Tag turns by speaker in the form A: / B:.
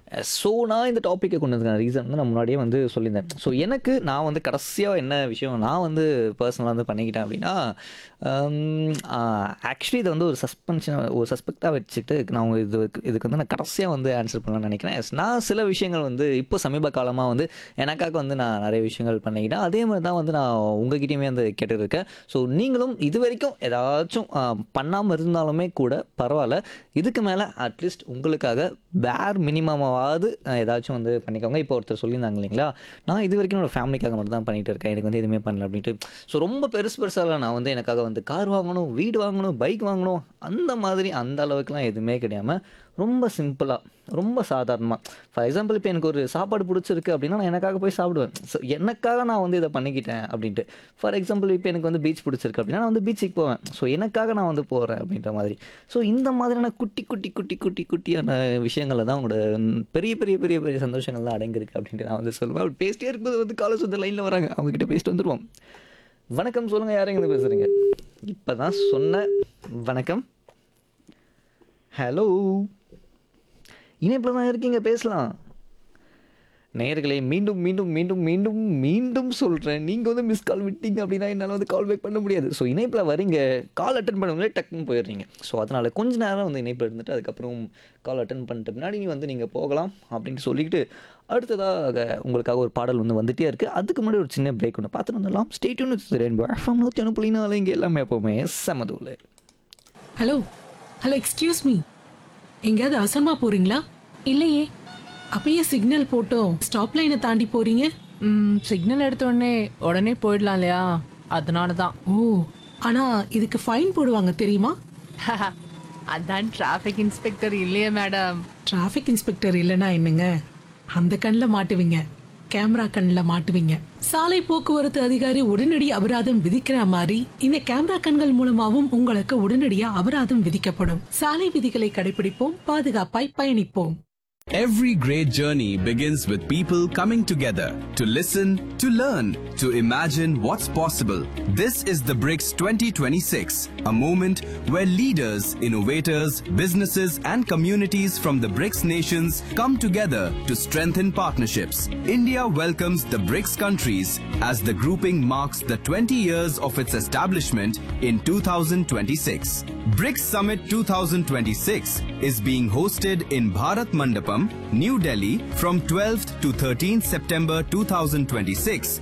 A: So நான் இந்த டாப்பிக்கை கொண்டு வந்ததுக்கான ரீசன் வந்து நான் முன்னாடியே வந்து சொல்லியிருந்தேன் ஸோ எனக்கு நான் வந்து கடைசியாக என்ன விஷயம் நான் வந்து பர்சனலாக வந்து பண்ணிக்கிட்டேன் அப்படின்னா ஆக்சுவலி இதை வந்து ஒரு சஸ்பென்ஷன் ஒரு சஸ்பெக்டாக வச்சுட்டு நான் உங்க இது இதுக்கு வந்து நான் கடைசியாக வந்து ஆன்சர் பண்ணலாம்னு நினைக்கிறேன் Yes, நான் சில விஷயங்கள் வந்து இப்போ சமீப காலமாக வந்து எனக்காக வந்து நான் நிறைய விஷயங்கள் பண்ணிக்கிட்டேன் அதே மாதிரி தான் வந்து நான் உங்ககிட்டயுமே வந்து கேட்டுருக்கேன் ஸோ நீங்களும் இது வரைக்கும் ஏதாச்சும் பண்ணாமல் இருந்தாலுமே கூட பரவாயில்ல இதுக்கு மேலே அட்லீஸ்ட் உங்களுக்காக பேர் மினிமமாவது ஏதாச்சும் வந்து பண்ணிக்கோங்க இப்போ ஒருத்தர் சொல்லியிருந்தாங்க இல்லைங்களா நான் இது வரைக்கும் என்னோட ஃபேமிலிக்காக மட்டும் தான் பண்ணிட்டு இருக்கேன் எனக்கு வந்து எதுவுமே பண்ணல அப்படின்ட்டு ஸோ ரொம்ப பெருசு பெருசாக நான் வந்து எனக்காக வந்து கார் வாங்கணும் வீடு வாங்கணும் பைக் வாங்கணும் அந்த மாதிரி அந்த அளவுக்குலாம் எதுவுமே கிடையாமல் ரொம்ப சிம்பிளாக ரொம்ப சாதாரணமாக ஃபார் எக்ஸாம்பிள் இப்போ எனக்கு ஒரு சாப்பாடு பிடிச்சிருக்கு அப்படின்னா நான் எனக்காக போய் சாப்பிடுவேன் ஸோ எனக்காக நான் வந்து இதை பண்ணிக்கிட்டேன் அப்படின்ட்டு ஃபார் எக்ஸாம்பிள் இப்போ எனக்கு வந்து பீச் பிடிச்சிருக்கு அப்படின்னா நான் வந்து பீச்சுக்கு போவேன் ஸோ எனக்காக நான் வந்து போகிறேன் அப்படின்ற மாதிரி ஸோ இந்த மாதிரியான குட்டி குட்டி குட்டி குட்டி குட்டியான விஷயங்களில் தான் உங்களோட ம், பெரிய பெரிய பெரிய பெரிய சந்தோஷங்கள் தான் அடங்கியிருக்கு அப்படின்ட்டு நான் வந்து சொல்லுவேன் அப்படி பேசிட்டே இருக்கும்போது வந்து காலேஜ் வந்து லைனில் வராங்க அவங்ககிட்ட பேசிட்டு வந்துடுவோம் வணக்கம் சொல்லுங்கள் யாரும் இருந்து பேசுகிறீங்க இப்போ தான் சொன்ன வணக்கம் ஹலோ இணைப்பில் தான் இருக்கீங்க பேசலாம் நேயர்களே மீண்டும் மீண்டும் மீண்டும் மீண்டும் மீண்டும் சொல்கிறேன் நீங்கள் வந்து மிஸ் கால் விட்டீங்க அப்படின்னா என்னால் வந்து கால் பேக் பண்ண முடியாது ஸோ இணைப்பில் வரீங்க கால் அட்டன் பண்ணும்போது டக்குன்னு போயிடுறீங்க ஸோ அதனால் கொஞ்ச நேரம் வந்து இணைப்பில் இருந்துட்டு அதுக்கப்புறம் கால் அட்டன் பண்ணிட்டு பின்னாடி வந்து நீங்கள் போகலாம் அப்படின்னு சொல்லிக்கிட்டு அடுத்ததாக உங்களுக்காக ஒரு பாடல் வந்து வந்துட்டே இருக்குது அதுக்கு முன்னாடி ஒரு சின்ன பிரேக் ஒன்று பார்த்துட்டு வந்துடலாம் ஸ்டேட்யூன் ரெயின்போ எஃப்எம் நூற்றி அனுப்பலினால இங்கே எல்லாமே எப்போவுமே செமதூல
B: ஹலோ ஹலோ எக்ஸ்கியூஸ் மீ எங்கேயாவது அவசரமா போறீங்களா
C: இல்லையே
B: அப்பயே சிக்னல் போட்டோம் ஸ்டாப் லைனை தாண்டி போறீங்க
C: ம், சிக்னல் எடுத்த உடனே உடனே போயிடலாம் இல்லையா அதனால தான்
B: ஓ ஆனா இதுக்கு ஃபைன் போடுவாங்க தெரியுமா
C: அதான் டிராஃபிக் இன்ஸ்பெக்டர் இல்லையே மேடம்
B: டிராஃபிக் இன்ஸ்பெக்டர் இல்லைன்னா என்னங்க அந்த கண்ணில் மாட்டுவீங்க கேமரா கண்ணில் மாட்டுவீங்க சாலை போக்குவரத்து அதிகாரி உடனடி அபராதம் விதிக்கிற மாதிரி இந்த கேமரா கண்கள் மூலமாவும் உங்களுக்கு உடனடியா அபராதம் விதிக்கப்படும் சாலை விதிகளை கடைபிடிப்போம் பாதுகாப்பாய் பயணிப்போம்
D: Every great journey begins with people coming together to listen, to learn, to imagine what's possible. This is the BRICS 2026, a moment where leaders, innovators, businesses, and communities from the BRICS nations come together to strengthen partnerships. India welcomes the BRICS countries as the grouping marks the 20 years of its establishment in 2026. BRICS Summit 2026 is being hosted in Bharat Mandapam, New Delhi from 12th to 13th September 2026